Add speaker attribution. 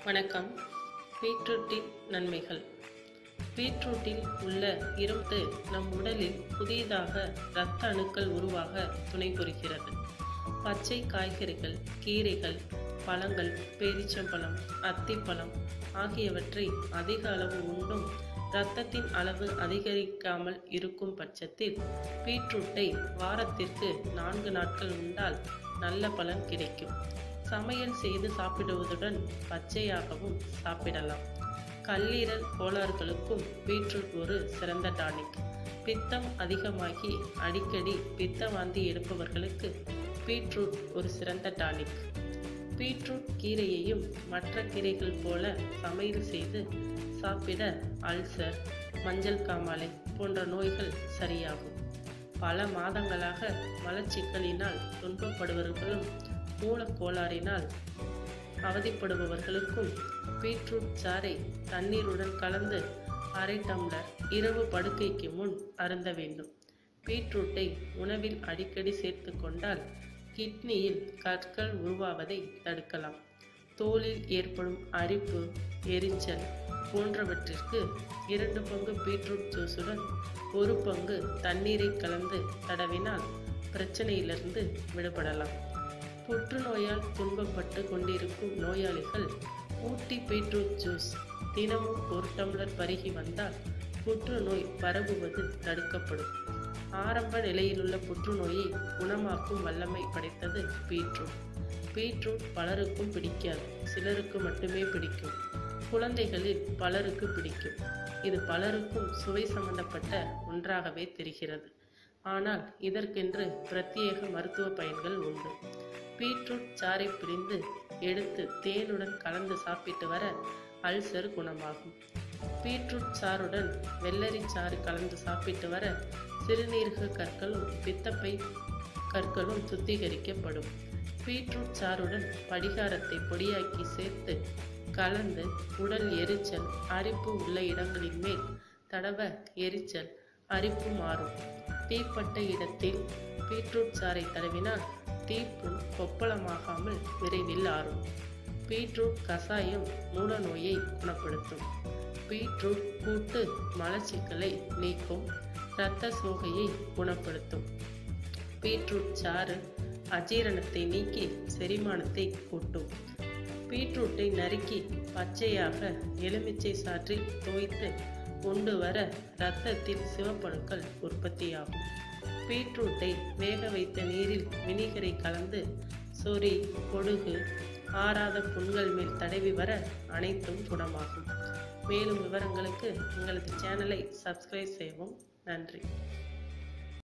Speaker 1: வணக்கம் பீட்ரூட்டின் நன்மைகள் பீட்ரூட்டில் உள்ள இரும்பு நம் உடலில் புதியதாக இரத்த அணுக்கள் உருவாக துணை புரிகிறது பச்சை காய்கறிகள் கீரைகள் பழங்கள் பேரிச்சம்பழம் அத்திப்பழம் ஆகியவற்றை அதிக அளவு உண்டும் இரத்தத்தின் அளவு அதிகரிக்காமல் இருக்கும் பட்சத்தில் பீட்ரூட்டை வாரத்திற்கு நான்கு நாட்கள் உண்டால் நல்ல பலன் கிடைக்கும் சமையல் செய்து சாப்பிடுவதுடன் பச்சையாகவும் சாப்பிடலாம் கல்லீரல் கோளாறுகளுக்கும் பீட்ரூட் ஒரு சிறந்த டானிக் பித்தம் அதிகமாகி அடிக்கடி பித்த வாந்தி எடுப்பவர்களுக்கு பீட்ரூட் ஒரு சிறந்த டானிக் பீட்ரூட் கீரையையும் மற்ற கீரைகள் போல சமையல் செய்து சாப்பிட அல்சர் மஞ்சள் காமாலை போன்ற நோய்கள் சரியாகும் பல மாதங்களாக மலச்சிக்கலினால் துன்பப்படுபவர்களும் மூலக்கோளாறினால் அவதிப்படுபவர்களுக்கும் பீட்ரூட் சாறை தண்ணீருடன் கலந்து அரை டம்ளர் இரவு படுக்கைக்கு முன் அருந்த வேண்டும் பீட்ரூட்டை உணவில் அடிக்கடி சேர்த்து கொண்டால் கிட்னியில் கற்கள் உருவாவதை தடுக்கலாம் தோலில் ஏற்படும் அரிப்பு எரிச்சல் போன்றவற்றிற்கு இரண்டு பங்கு பீட்ரூட் ஜூஸுடன் ஒரு பங்கு தண்ணீரை கலந்து தடவினால் பிரச்சனையிலிருந்து விடுபடலாம் புற்றுநோயால் துன்பப்பட்டு கொண்டிருக்கும் நோயாளிகள் ஊட்டி பீட்ரூட் ஜூஸ் தினமும் ஒரு டம்ளர் பருகி வந்தால் புற்றுநோய் பரவுவது தடுக்கப்படும் ஆரம்ப நிலையிலுள்ள புற்றுநோயை குணமாக்கும் வல்லமை படைத்தது பீட்ரூட் பீட்ரூட் பலருக்கும் பிடிக்காது சிலருக்கு மட்டுமே பிடிக்கும் குழந்தைகளில் பலருக்கு பிடிக்கும் இது பலருக்கும் சுவை சம்பந்தப்பட்ட ஒன்றாகவே தெரிகிறது ஆனால் இதற்கென்று பிரத்யேக மருத்துவ பயன்கள் உண்டு பீட்ரூட் சாறை பிழிந்து எடுத்து தேனுடன் கலந்து சாப்பிட்டு வர அல்சர் குணமாகும் பீட்ரூட் சாறுடன் வெள்ளரி சாறு கலந்து சாப்பிட்டு வர சிறுநீரக கற்களும் பித்தப்பை கற்களும் சுத்திகரிக்கப்படும் பீட்ரூட் சாறுடன் படிகாரத்தை பொடியாக்கி சேர்த்து கலந்து உடல் எரிச்சல் அரிப்பு உள்ள இடங்களின் மேல் தடவ எரிச்சல் அரிப்பு மாறும் தீப்பட்ட இடத்தில் பீட்ரூட் சாறை தடவினால் தீப்புண் கொப்பளமாகாமல் விரைவில் ஆறும் பீட்ரூட் கசாயம் மூல நோயை குணப்படுத்தும் பீட்ரூட் கூட்டு மலச்சிக்கலை நீக்கும் இரத்த சோகையை குணப்படுத்தும் பீட்ரூட் சாறு அஜீரணத்தை நீக்கி செரிமானத்தை கூட்டும் பீட்ரூட்டை நறுக்கி பச்சையாக எலுமிச்சை சாற்றில் தோய்த்து கொண்டு வர இரத்தத்தில் சிவப்பணுக்கள் உற்பத்தியாகும் பீட்ரூட்டை வேக வைத்த நீரில் வினிகரை கலந்து சொறி பொடுகு ஆறாத புண்கள் மேல் தடவி வர அனைத்தும் குணமாகும் மேலும் விவரங்களுக்கு எங்களது சேனலை சப்ஸ்கிரைப் செய்யவும் நன்றி